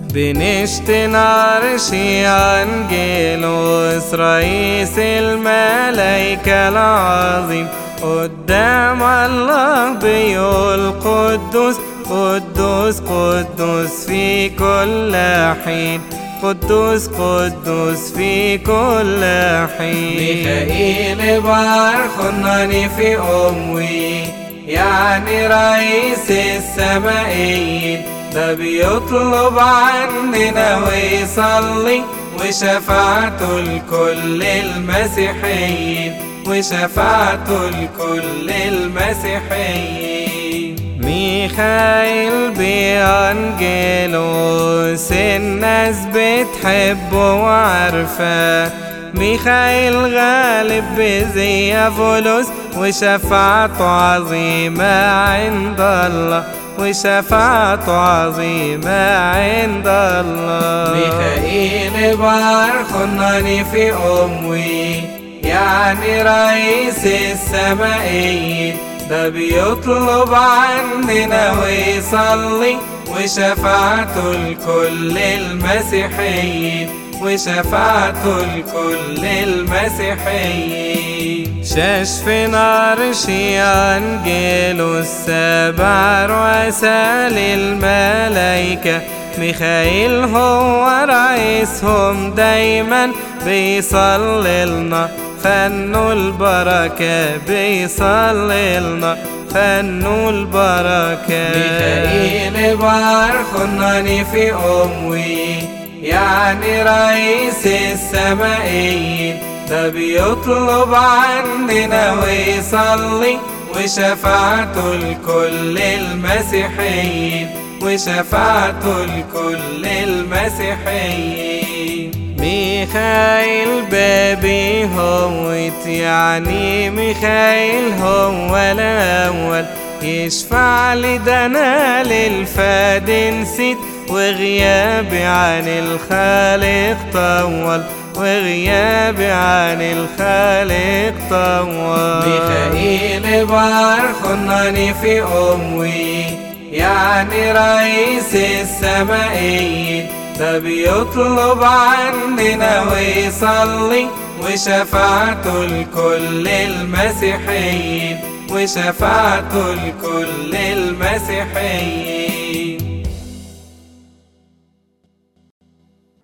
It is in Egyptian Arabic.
بنشتن عرشي أنجيلوس رئيس الملايكة العظيم قدام الله بيقول قدوس قدوس قدوس في كل حين قدوس قدوس في كل حين ميخائيل بارخناني في أمي يعني رئيس السمائيين ده بيطلب عننا ويصلي وشفاعته لكل المسيحيين وشفاعته لكل المسيحيين ميخائيل بأنجيلوس الناس بتحبه وعارفاه ميخائيل غالب بزي فلوس وشفاعته عظيمة عند الله وشفاعته عظيمة عند الله ميخائيل بارخناني في أمي يعني رئيس السمائيين ده بيطلب عننا ويصلي وشفاعته لكل المسيحيين وشفاعته لكل المسيحيين شاش في نار أنجيلوس سبع رؤساء للملايكة ميخائيل هو رئيسهم دايما بيصلي لنا فنوا البركة بيصلي لنا فنوا البركة ميخائيل بارخناني في أمي يعني رئيس السمائيين ده بيطلب عننا ويصلي وشفاعته لكل المسيحيين وشفاعته لكل المسيحيين ميخائيل بابي هوت يعني ميخائيل هو الأول يشفع لي ده أنا للفادي نسيت وغيابي عن الخالق طول وغيابي عن الخالق طول ميخائيل بارخناني في أمي يعني رئيس السمائيين ده بيطلب عننا ويصلي وشفاعته لكل المسيحيين وشفاعته لكل المسيحيين